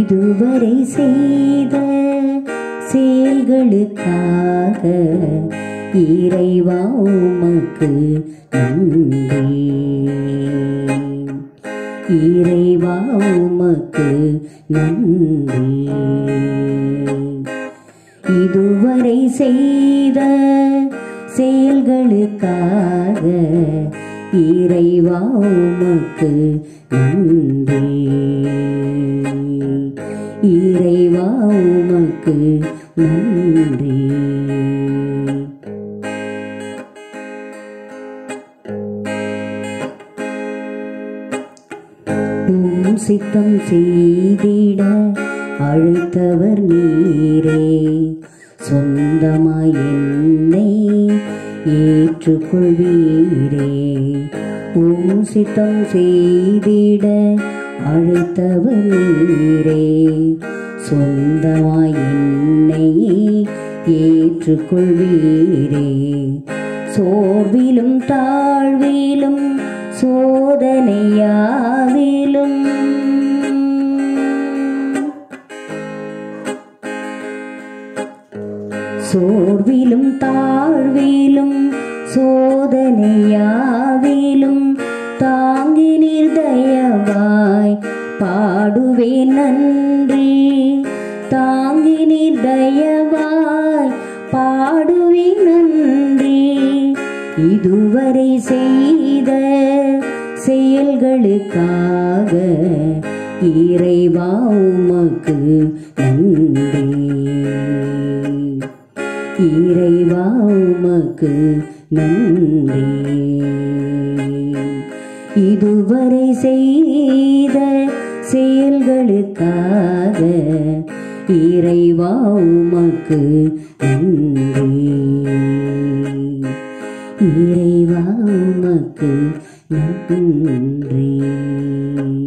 இதுவரை செய்த செயல்களுக்காக இறைவா உமக்கு நன்றி இறைவா உமக்கு நன்றி இதுவரை செய்த செயல்களுக்காக இறைவா உமக்கு நன்றி இறைவா உமக்கு நன்றி உம் சித்தம் செய்திட அழைத்தவர் நீரே சொந்தமாய் என்னை ஏற்றுக்கொள்வீரே உம் சித்தம் செய்திட அழைத்தவர் நீரே சொந்தமாய் என்னை ஏற்றுக்கொள்வீரே சோர்விலும் தாழ்விலும் சோதனையாவிலும் சோர்விலும் தாழ்விலும் சோதனையாவிலும் தாங்கி நிர்தயவாய் பாடுவேன் நன்றி தாங்கி நிர்தயவாய் பாடுவேன் நன்றி இதுவரை செய்த செயல்களுக்காக இறைவா உமக்கு நன்றி இறைவா உமக்கு நன்றி இதுவரை செய்த செயல்களுக்காக இறைவா உமக்கு நன்றி இறைவா உமக்கு நன்றி